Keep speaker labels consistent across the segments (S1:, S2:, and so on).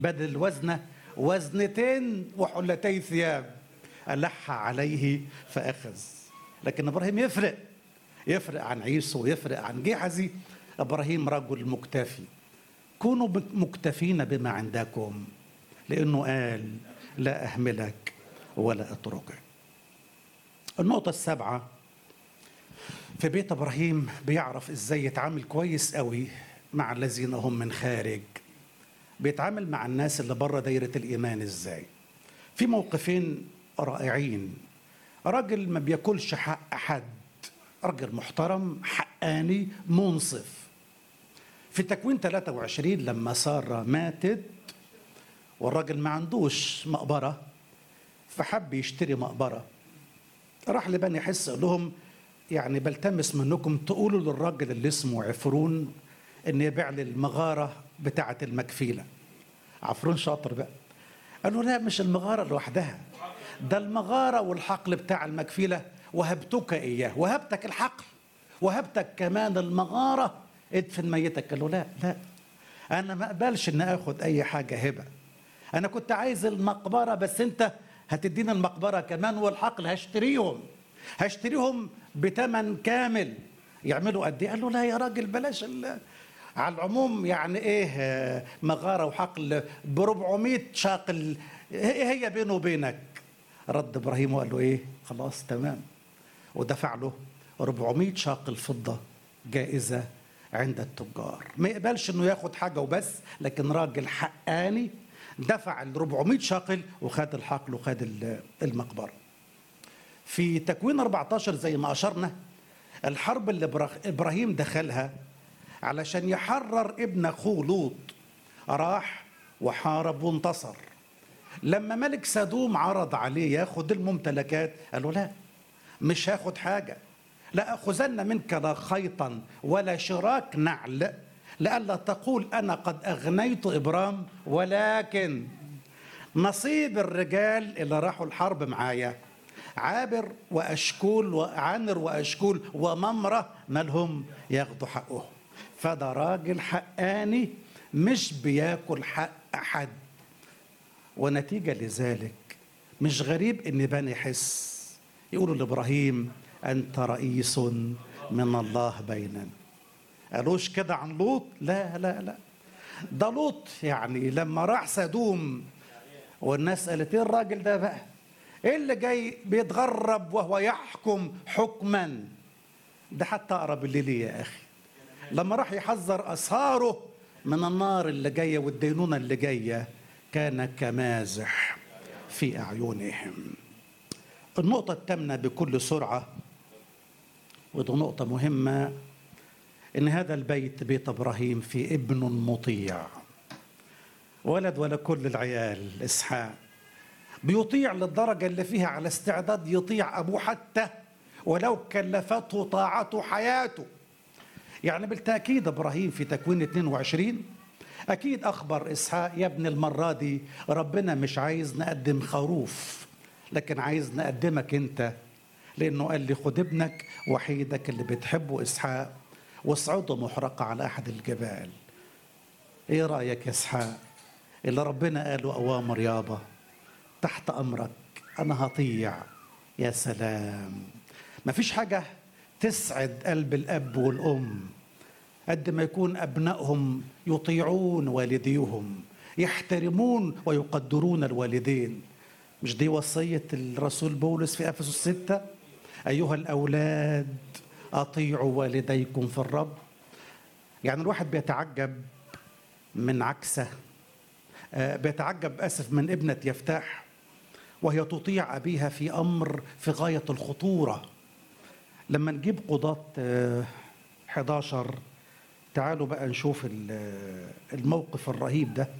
S1: بدل الوزنة وزنتين وحلتي ثياب ألح عليه فأخذ لكن إبراهيم يفرق يفرق عن عيسو ويفرق عن جحزي إبراهيم رجل مكتفي كونوا مكتفين بما عندكم لأنه قال لا أهملك ولا أتركك النقطة السابعة في بيت إبراهيم بيعرف إزاي يتعامل كويس قوي مع الذين هم من خارج بيتعامل مع الناس اللي بره دايرة الإيمان إزاي في موقفين رائعين راجل ما بياكلش حق حد راجل محترم حقاني منصف في تكوين 23 لما سارة ماتت والراجل ما عندوش مقبرة فحب يشتري مقبرة راح لبني حس قال لهم يعني بلتمس منكم تقولوا للراجل اللي اسمه عفرون ان يبيع لي المغارة بتاعة المكفيلة عفرون شاطر بقى قالوا لا مش المغارة لوحدها ده المغارة والحقل بتاع المكفيلة وهبتك إياه وهبتك الحقل وهبتك كمان المغارة ادفن ميتك قال له لا لا أنا ما أقبلش إن آخد أي حاجة هبة أنا كنت عايز المقبرة بس أنت هتدينا المقبرة كمان والحقل هشتريهم هشتريهم بتمن كامل يعملوا قد ايه؟ قال له لا يا راجل بلاش على العموم يعني ايه مغاره وحقل ب 400 شاقل هي بينه وبينك رد ابراهيم وقال له ايه؟ خلاص تمام ودفع له 400 شاقل فضه جائزه عند التجار ما يقبلش انه ياخد حاجه وبس لكن راجل حقاني دفع ال 400 شاقل وخد الحقل وخد المقبره في تكوين 14 زي ما اشرنا الحرب اللي ابراهيم دخلها علشان يحرر ابن اخوه لوط راح وحارب وانتصر لما ملك سدوم عرض عليه ياخد الممتلكات قال له لا مش هاخد حاجه لا اخذن منك لا خيطا ولا شراك نعل لئلا تقول انا قد اغنيت ابرام ولكن نصيب الرجال اللي راحوا الحرب معايا عابر واشكول وعنر واشكول وممره مالهم ياخدوا حقهم فده راجل حقاني مش بياكل حق حد ونتيجة لذلك مش غريب ان بني حس يقولوا لابراهيم انت رئيس من الله بيننا قالوش كده عن لوط لا لا لا ده لوط يعني لما راح سدوم والناس قالت ايه الراجل ده بقى ايه اللي جاي بيتغرب وهو يحكم حكما ده حتى اقرب الليل يا اخي لما راح يحذر اصهاره من النار اللي جايه والدينونه اللي جايه كان كمازح في اعينهم النقطه الثامنه بكل سرعه ودي نقطه مهمه ان هذا البيت بيت ابراهيم في ابن مطيع ولد ولا كل العيال اسحاق بيطيع للدرجه اللي فيها على استعداد يطيع ابوه حتى ولو كلفته طاعته حياته يعني بالتاكيد ابراهيم في تكوين 22 اكيد اخبر اسحاق يا ابن المره دي ربنا مش عايز نقدم خروف لكن عايز نقدمك انت لانه قال لي خد ابنك وحيدك اللي بتحبه اسحاق واصعده محرقه على احد الجبال ايه رايك يا اسحاق اللي ربنا قاله اوامر يابا تحت امرك انا هطيع يا سلام مفيش حاجه تسعد قلب الاب والام قد ما يكون ابنائهم يطيعون والديهم يحترمون ويقدرون الوالدين مش دي وصيه الرسول بولس في افسس ستة ايها الاولاد اطيعوا والديكم في الرب يعني الواحد بيتعجب من عكسه بيتعجب اسف من ابنه يفتاح وهي تطيع ابيها في امر في غايه الخطوره لما نجيب قضاة 11 تعالوا بقى نشوف الموقف الرهيب ده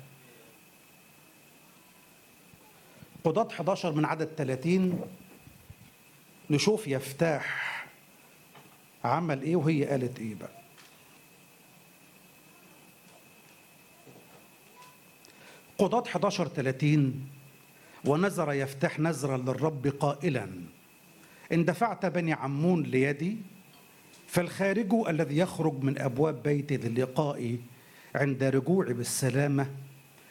S1: قضاة 11 من عدد 30 نشوف يفتاح عمل ايه وهي قالت ايه بقى قضاة 11 30 ونذر يفتح نذرا للرب قائلا إن دفعت بني عمون ليدي فالخارج الذي يخرج من أبواب بيتي للقائي عند رجوعي بالسلامة